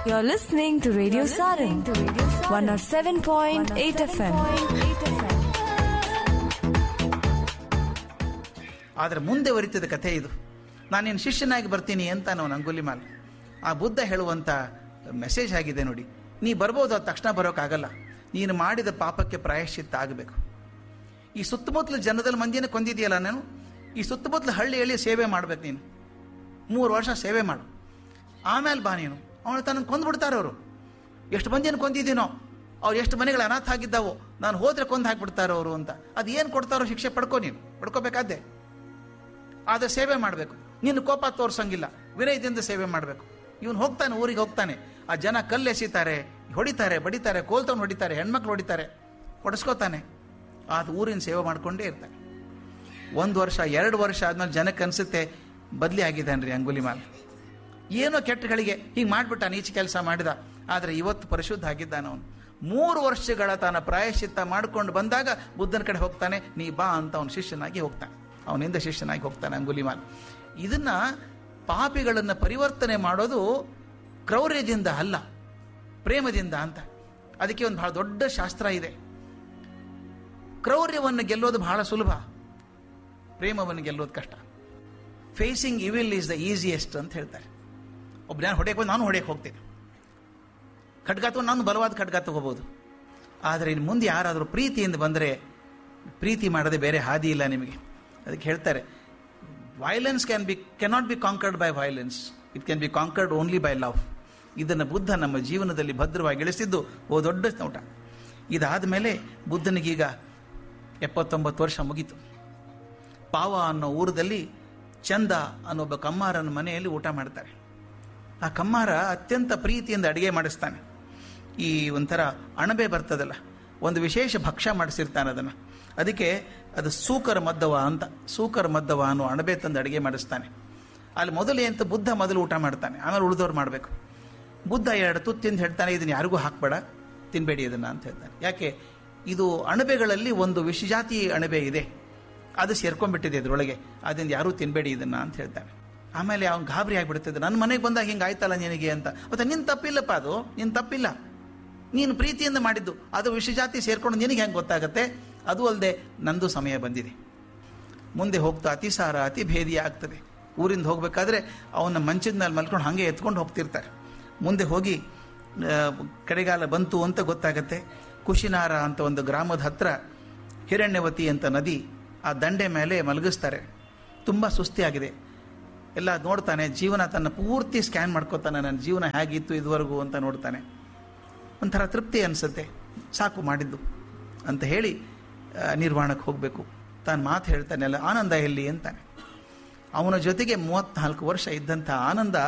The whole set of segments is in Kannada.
You're listening to Radio Sarin, 107.8 FM. ಆದರೆ ಮುಂದೆ ವರಿತದ ಕಥೆ ಇದು ನಾನು ನಿನ್ನ ಶಿಷ್ಯನಾಗಿ ಬರ್ತೀನಿ ಅಂತ ಅವನು ಅಂಗುಲಿಮಾಲ್ ಆ ಬುದ್ಧ ಹೇಳುವಂಥ ಮೆಸೇಜ್ ಆಗಿದೆ ನೋಡಿ ನೀ ಬರ್ಬೋದು ಅದು ತಕ್ಷಣ ಬರೋಕ್ಕಾಗಲ್ಲ ನೀನು ಮಾಡಿದ ಪಾಪಕ್ಕೆ ಪ್ರಾಯಶ್ಚಿತ್ತ ಆಗಬೇಕು ಈ ಸುತ್ತಮುತ್ತಲ ಜನದಲ್ಲಿ ಮಂದಿನ ಕೊಂದಿದೆಯಲ್ಲ ನಾನು ಈ ಸುತ್ತಮುತ್ತಲ ಹಳ್ಳಿಯಲ್ಲಿ ಸೇವೆ ಮಾಡ್ಬೇಕು ನೀನು ಮೂರು ವರ್ಷ ಸೇವೆ ಮಾಡು ಆಮೇಲೆ ಬಾ ನೀನು ಅವನು ತನ್ನ ಕೊಂದ್ಬಿಡ್ತಾರೆ ಅವರು ಎಷ್ಟು ಮಂದಿನ ಕೊಂದಿದ್ದೀನೋ ಅವ್ರು ಎಷ್ಟು ಮನೆಗಳು ಅನಾಥ ಆಗಿದ್ದಾವೋ ನಾನು ಹೋದ್ರೆ ಕೊಂದು ಹಾಕ್ಬಿಡ್ತಾರೆ ಅವರು ಅಂತ ಅದು ಏನು ಕೊಡ್ತಾರೋ ಶಿಕ್ಷೆ ಪಡ್ಕೋ ನೀನು ಪಡ್ಕೋಬೇಕಾದ್ದೆ ಆದರೆ ಸೇವೆ ಮಾಡಬೇಕು ನೀನು ಕೋಪ ತೋರ್ಸಂಗಿಲ್ಲ ವಿನಯದಿಂದ ಸೇವೆ ಮಾಡಬೇಕು ಇವನು ಹೋಗ್ತಾನೆ ಊರಿಗೆ ಹೋಗ್ತಾನೆ ಆ ಜನ ಕಲ್ಲು ಎಸಿತಾರೆ ಹೊಡಿತಾರೆ ಬಡಿತಾರೆ ಕೋಲ್ತವ್ನು ಹೊಡಿತಾರೆ ಹೆಣ್ಮಕ್ಳು ಹೊಡಿತಾರೆ ಹೊಡೆಸ್ಕೋತಾನೆ ಆತ ಊರಿನ ಸೇವೆ ಮಾಡಿಕೊಂಡೇ ಇರ್ತಾನೆ ಒಂದು ವರ್ಷ ಎರಡು ವರ್ಷ ಆದ್ಮೇಲೆ ಜನಕ್ಕೆ ಅನಿಸುತ್ತೆ ಬದಲಿ ಆಗಿದ್ದಾನೆ ರೀ ಅಂಗುಲಿಮಾಲ್ ಏನೋ ಕೆಟ್ಟಗಳಿಗೆ ಹೀಗೆ ಮಾಡಿಬಿಟ್ಟ ನೀಚ ಕೆಲಸ ಮಾಡಿದ ಆದರೆ ಇವತ್ತು ಪರಿಶುದ್ಧ ಆಗಿದ್ದಾನ ಅವನು ಮೂರು ವರ್ಷಗಳ ತನ್ನ ಪ್ರಾಯಶ್ಚಿತ್ತ ಮಾಡಿಕೊಂಡು ಬಂದಾಗ ಬುದ್ಧನ ಕಡೆ ಹೋಗ್ತಾನೆ ನೀ ಬಾ ಅಂತ ಅವನ ಶಿಷ್ಯನಾಗಿ ಹೋಗ್ತಾನೆ ಅವನಿಂದ ಶಿಷ್ಯನಾಗಿ ಹೋಗ್ತಾನೆ ಅಂಗುಲಿಮಾಲ್ ಇದನ್ನ ಪಾಪಿಗಳನ್ನು ಪರಿವರ್ತನೆ ಮಾಡೋದು ಕ್ರೌರ್ಯದಿಂದ ಅಲ್ಲ ಪ್ರೇಮದಿಂದ ಅಂತ ಅದಕ್ಕೆ ಒಂದು ಬಹಳ ದೊಡ್ಡ ಶಾಸ್ತ್ರ ಇದೆ ಕ್ರೌರ್ಯವನ್ನು ಗೆಲ್ಲೋದು ಬಹಳ ಸುಲಭ ಪ್ರೇಮವನ್ನು ಗೆಲ್ಲೋದು ಕಷ್ಟ facing evil is the easiest ಅಂತ ಹೇಳ್ತಾರೆ ಒಬ್ಬ ನಾನು ಹೊಡೆಯಕ್ಕೆ ನಾನು ಹೊಡೆಯಕ್ಕೆ ಹೋಗ್ತೀನಿ ಖಡ್ಗ ತಗೊಂಡು ನಾನು ಬಲವಾದ ಖಡ್ಗ ತಗೋಬೋದು ಆದರೆ ಇನ್ನು ಮುಂದೆ ಯಾರಾದರೂ ಪ್ರೀತಿಯಿಂದ ಬಂದರೆ ಪ್ರೀತಿ ಮಾಡದೆ ಬೇರೆ ಹಾದಿ ಇಲ್ಲ ನಿಮಗೆ ಅದಕ್ಕೆ ಹೇಳ್ತಾರೆ violence can be cannot be conquered by violence it can be conquered only by love ಇದನ್ನು ಬುದ್ಧ ನಮ್ಮ ಜೀವನದಲ್ಲಿ ಭದ್ರವಾಗಿ ಇಳಿಸಿದ್ದು ಓ ದೊಡ್ಡ ನೋಟ ಇದಾದ ಮೇಲೆ ಬುದ್ಧನಿಗೀಗ ಎಪ್ಪತ್ತೊಂಬತ್ತು ವರ್ಷ ಮುಗೀತು ಪಾವ ಅನ್ನೋ ಊರದಲ್ಲಿ ಚಂದ ಅನ್ನೋ ಒಬ್ಬ ಕಮ್ಮಾರನ ಮನೆಯಲ್ಲಿ ಊಟ ಮಾಡ್ತಾರೆ ಆ ಕಮ್ಮಾರ ಅತ್ಯಂತ ಪ್ರೀತಿಯಿಂದ ಅಡುಗೆ ಮಾಡಿಸ್ತಾನೆ ಈ ಒಂಥರ ಅಣಬೆ ಬರ್ತದಲ್ಲ ಒಂದು ವಿಶೇಷ ಭಕ್ಷ್ಯ ಮಾಡಿಸಿರ್ತಾನೆ ಅದನ್ನು ಅದಕ್ಕೆ ಅದು ಸೂಕರ ಮದ್ದವ ಅಂತ ಸೂಕರ ಮದ್ದವ ಅನ್ನೋ ಅಣಬೆ ತಂದು ಅಡುಗೆ ಮಾಡಿಸ್ತಾನೆ ಅಲ್ಲಿ ಮೊದಲೇ ಅಂತ ಬುದ್ಧ ಮೊದಲು ಊಟ ಮಾಡ್ತಾನೆ ಆಮೇಲೆ ಉಳಿದವ್ರು ಮಾಡಬೇಕು ಬುದ್ಧ ಎರಡು ತುತ್ತು ತಿಂದು ಹೇಳ್ತಾನೆ ಇದನ್ನು ಯಾರಿಗೂ ಹಾಕಬೇಡ ತಿನ್ನಬೇಡಿ ಇದನ್ನು ಅಂತ ಹೇಳ್ತಾನೆ ಯಾಕೆ ಇದು ಅಣಬೆಗಳಲ್ಲಿ ಒಂದು ವಿಷಜಾತಿ ಅಣಬೆ ಇದೆ ಅದು ಸೇರ್ಕೊಂಡ್ಬಿಟ್ಟಿದೆ ಇದ್ರೊಳಗೆ ಅದರಿಂದ ಯಾರೂ ತಿನ್ನಬೇಡಿ ಇದನ್ನ ಅಂತ ಹೇಳ್ತಾನೆ ಆಮೇಲೆ ಅವ್ನು ಗಾಬರಿ ಆಗಿಬಿಡ್ತಿದ್ದೆ ನನ್ನ ಮನೆಗೆ ಬಂದಾಗ ಹಿಂಗೆ ಆಯ್ತಲ್ಲ ನಿನಗೆ ಅಂತ ಮತ್ತೆ ನಿನ್ನ ತಪ್ಪಿಲ್ಲಪ್ಪ ಅದು ನಿನ್ನ ತಪ್ಪಿಲ್ಲ ನೀನು ಪ್ರೀತಿಯಿಂದ ಮಾಡಿದ್ದು ಅದು ವಿಷಜಾತಿ ಸೇರ್ಕೊಂಡು ನಿನಗೆ ಹೆಂಗೆ ಗೊತ್ತಾಗತ್ತೆ ಅದು ಅಲ್ಲದೆ ನಂದು ಸಮಯ ಬಂದಿದೆ ಮುಂದೆ ಹೋಗ್ತಾ ಅತಿಸಾರ ಅತಿ ಭೇದಿ ಆಗ್ತದೆ ಊರಿಂದ ಹೋಗಬೇಕಾದ್ರೆ ಅವನ ಮಂಚದ ಮೇಲೆ ಮಲ್ಕೊಂಡು ಹಾಗೆ ಎತ್ಕೊಂಡು ಹೋಗ್ತಿರ್ತಾರೆ ಮುಂದೆ ಹೋಗಿ ಆ, ಕಡೆಗಾಲ ಬಂತು ಅಂತ ಗೊತ್ತಾಗತ್ತೆ ಕುಶಿನಾರ ಅಂತ ಒಂದು ಗ್ರಾಮದ ಹತ್ರ ಹಿರಣ್ಯವತಿ ಅಂತ ನದಿ ಆ ದಂಡೆ ಮೇಲೆ ಮಲಗಿಸ್ತಾರೆ ತುಂಬ ಸುಸ್ತಿಯಾಗಿದೆ ಎಲ್ಲ ನೋಡ್ತಾನೆ ಜೀವನ ತನ್ನ ಪೂರ್ತಿ ಸ್ಕ್ಯಾನ್ ಮಾಡ್ಕೋತಾನೆ ನನ್ನ ಜೀವನ ಹೇಗಿತ್ತು ಇದುವರೆಗೂ ಅಂತ ನೋಡ್ತಾನೆ ಒಂಥರ ತೃಪ್ತಿ ಅನಿಸುತ್ತೆ ಸಾಕು ಮಾಡಿದ್ದು ಅಂತ ಹೇಳಿ ಆ, ನಿರ್ವಾಣಕ್ಕೆ ಹೋಗಬೇಕು ತಾನು ಮಾತು ಹೇಳ್ತಾನೆ ಅಲ್ಲ ಆನಂದ ಎಲ್ಲಿ ಅಂತಾನೆ ಅವನ ಜೊತೆಗೆ ಮೂವತ್ತ್ನಾಲ್ಕು ವರ್ಷ ಇದ್ದಂಥ ಆನಂದ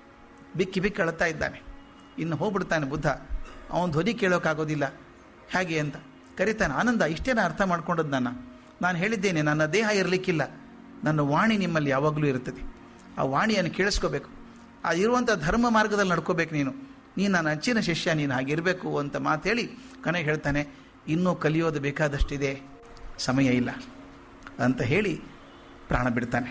ಬಿಕ್ಕಿ ಬಿಕ್ಕಿ ಅಳ್ತಾ ಇದ್ದಾನೆ ಇನ್ನು ಹೋಗ್ಬಿಡ್ತಾನೆ ಬುದ್ಧ ಅವನ ಧ್ವನಿ ಕೇಳೋಕ್ಕಾಗೋದಿಲ್ಲ ಹೇಗೆ ಅಂತ ಕರಿತಾನೆ ಆನಂದ ಇಷ್ಟೇನ ಅರ್ಥ ಮಾಡ್ಕೊಂಡದ್ದು ನನ್ನ ನಾನು ಹೇಳಿದ್ದೇನೆ ನನ್ನ ದೇಹ ಇರಲಿಕ್ಕಿಲ್ಲ ನನ್ನ ವಾಣಿ ನಿಮ್ಮಲ್ಲಿ ಯಾವಾಗಲೂ ಇರುತ್ತದೆ ಆ ವಾಣಿಯನ್ನು ಕೇಳಿಸ್ಕೋಬೇಕು ಆ ಇರುವಂಥ ಧರ್ಮ ಮಾರ್ಗದಲ್ಲಿ ನಡ್ಕೋಬೇಕು ನೀನು ನೀನು ನನ್ನ ಅಚ್ಚಿನ ಶಿಷ್ಯ ನೀನು ಹಾಗಿರಬೇಕು ಅಂತ ಮಾತು ಹೇಳಿ ಕಣೆ ಹೇಳ್ತಾನೆ ಇನ್ನೂ ಕಲಿಯೋದು ಬೇಕಾದಷ್ಟಿದೆ ಸಮಯ ಇಲ್ಲ ಅಂತ ಹೇಳಿ ಪ್ರಾಣ ಬಿಡ್ತಾನೆ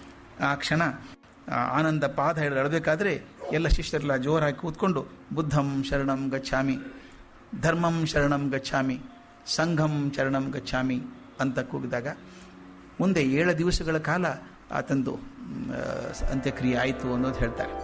ಆ ಕ್ಷಣ ಆ ಆನಂದ ಪಾದ ಹಿಡಿದು ಅಳಬೇಕಾದ್ರೆ ಎಲ್ಲ ಶಿಷ್ಯರೆಲ್ಲ ಜೋರಾಗಿ ಕೂತ್ಕೊಂಡು ಬುದ್ಧಂ ಶರಣಂ ಗಚ್ಚಾಮಿ ಧರ್ಮಂ ಶರಣಂ ಗಚ್ಚಾಮಿ ಸಂಘಂ ಶರಣಂ ಗಚ್ಚಾಮಿ ಅಂತ ಕೂಗಿದಾಗ ಮುಂದೆ ಏಳು ದಿವಸಗಳ ಕಾಲ ಆತಂದು ಮ್, ಆ, ಅಂತ್ಯಕ್ರಿಯೆ ಆಯಿತು ಅನ್ನೋದು ಹೇಳ್ತಾರೆ